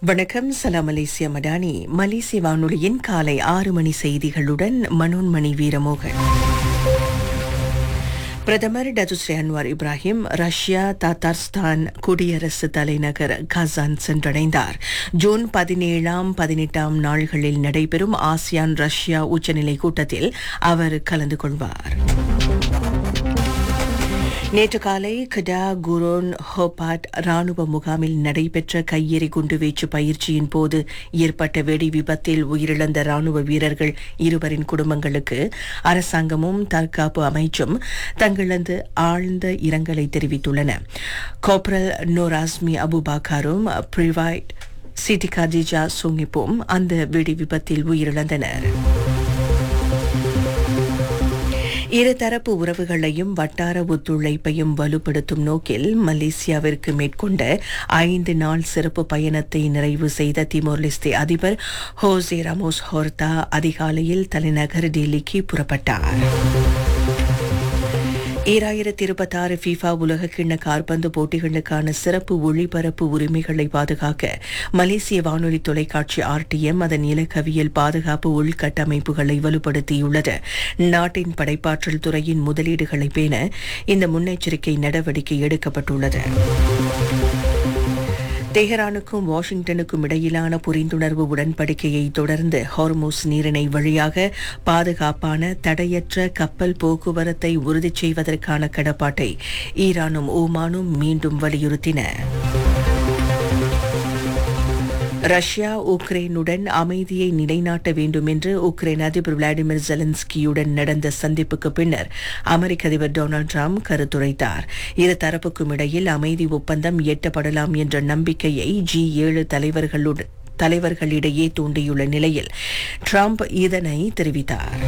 வணக்கம் சலாம் மலேசிய மடானி மலேசிய வானொலியின் காலை ஆறு மணி செய்திகளுடன் மனோன்மணி வீரமோகன் பிரதமர் Datuk Seri Anwar Ibrahim Russia Tatarstan குடியரசு தலைநகர் கசான் சென்றடைந்தார் ஜூன் பதினேழாம் பதினெட்டாம் நாள்களில் நடைபெறும் ஆசியான் ரஷ்யா உச்சநிலை கூட்டத்தில் அவர் கலந்து கொள்வார் நேற்று காலை கடா குரோன் ஹோபாட் ராணுவ முகாமில் நடைபெற்ற கையெறி குண்டுவீச்சு பயிற்சியின் போது ஏற்பட்ட வெடி விபத்தில் உயிரிழந்த ராணுவ வீரர்கள் இருவரின் குடும்பங்களுக்கு அரசாங்கமும் தற்காப்பு அமைச்சும் தங்களது ஆழ்ந்த இரங்கலை தெரிவித்துள்ளன கோப்ரல் நோராஸ்மி அபுபாக்காரும் பிரிவைட் சிட்டி கதிஜா சுங்கிப்பும் அந்த வெடி விபத்தில் உயிரிழந்தனர் இருதரப்பு உறவுகளையும் வட்டார ஒத்துழைப்பையும் வலுப்படுத்தும் நோக்கில் மலேசியாவிற்கு மேற்கொண்ட ஐந்து நாள் சிறப்பு பயணத்தை நிறைவு செய்த திமோர் லெஸ்தே அதிபர் ஹோசே ரமோஸ் ஹோர்தா அதிகாலையில் தலைநகர் டெல்லிக்கு புறப்பட்டார் ஈராயிரத்தி இருபத்தாறு ஃபீஃபா உலக கிண்ண கார்பந்து போட்டிகளுக்கான சிறப்பு ஒளிபரப்பு உரிமைகளை பாதுகாக்க மலேசிய வானொலி தொலைக்காட்சி ஆர்டிஎம் அதன் இலக்கவியல் பாதுகாப்பு உள்கட்டமைப்புகளை வலுப்படுத்தியுள்ளது நாட்டின் படைப்பாற்றல் துறையின் முதலீடுகளை பேண இந்த முன்னெச்சரிக்கை நடவடிக்கை எடுக்கப்பட்டுள்ளது தெஹரானுக்கும் வாஷிங்டனுக்கும் இடையிலான புரிந்துணர்வு உடன்படிக்கையை தொடர்ந்து ஹார்மோஸ் நீரிணை வழியாக பாதுகாப்பான தடையற்ற கப்பல் போக்குவரத்தை உறுதி செய்வதற்கான கடப்பாட்டை ஈரானும் ஓமானும் மீண்டும் வலியுறுத்தின ரஷ்யா உக்ரைனுடன் அமைதியை நிலைநாட்ட வேண்டும் என்று உக்ரைன் அதிபர் விளாடிமிர் ஜெலன்ஸ்கியுடன் நடந்த சந்திப்புக்கு பின்னர் அமெரிக்க அதிபர் டொனால்டு டிரம்ப் கருத்துரைத்தார் இரு தரப்புக்கும் இடையில் அமைதி ஒப்பந்தம் எட்டப்படலாம் என்ற நம்பிக்கையை ஜி ஏழு தலைவர்களுடன் தலைவர்களிடையே தூண்டியுள்ள நிலையில் டிரம்ப் இதனை தெரிவித்தார்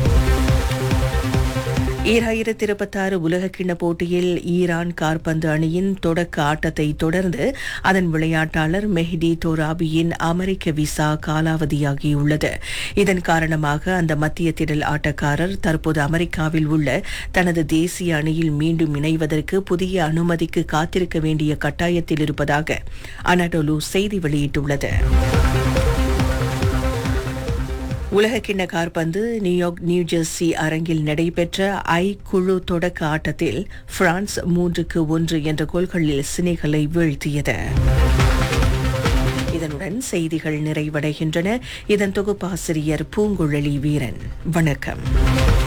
ஈராயிரத்தி இருபத்தாறு உலகக்கிண்ண போட்டியில் ஈரான் கார்பந்து அணியின் தொடக்க ஆட்டத்தை தொடர்ந்து அதன் விளையாட்டாளர் மெஹ்டி தோராபியின் அமெரிக்க விசா காலாவதியாகியுள்ளது இதன் காரணமாக அந்த மத்திய திடல் ஆட்டக்காரர் தற்போது அமெரிக்காவில் உள்ள தனது தேசிய அணியில் மீண்டும் இணைவதற்கு புதிய அனுமதிக்கு காத்திருக்க வேண்டிய கட்டாயத்தில் இருப்பதாக அனடோலு செய்தி வெளியிட்டுள்ளது உலகக்கிண்ண கார்பந்து நியூயார்க் நியூ ஜெர்சி அரங்கில் நடைபெற்ற ஐ குழு தொடக்க ஆட்டத்தில் பிரான்ஸ் மூன்றுக்கு ஒன்று என்ற கோல்களில் சினைகளை வீழ்த்தியது இதனுடன் செய்திகள் நிறைவடைகின்றன இதன் தொகுப்பாசிரியர் பூங்குழலி வீரன் வணக்கம்